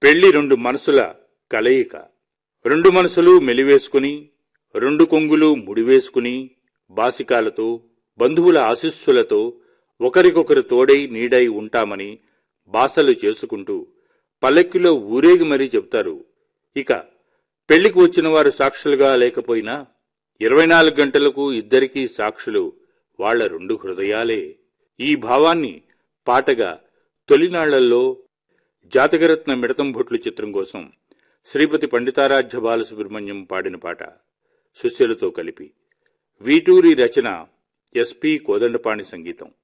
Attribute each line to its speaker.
Speaker 1: పెళ్లి రెండు మనసుల కలయిక రెండు మనసులు మెలివేసుకుని రెండు కొంగులు ముడివేసుకుని బాసికాలతో బంధువుల ఆశీస్సులతో ఒకరికొకరు తోడై నీడై ఉంటామని బాసలు చేసుకుంటూ పల్లెక్కిలో ఊరేగి మరీ చెప్తారు ఇక పెళ్లికి వచ్చిన వారు సాక్షులుగా లేకపోయినా ఇరవై నాలుగు గంటలకు ఇద్దరికీ సాక్షులు వాళ్ల రెండు హృదయాలే ఈ భావాన్ని పాటగా తొలినాళ్లలో జాతకరత్న మిడతంభొట్లు చిత్రం కోసం శ్రీపతి పండితారాధ్య బాలసుబ్రహ్మణ్యం పాడిన పాట సుశీలతో కలిపి వీటూరి రచన ఎస్పి కోదండపాణి సంగీతం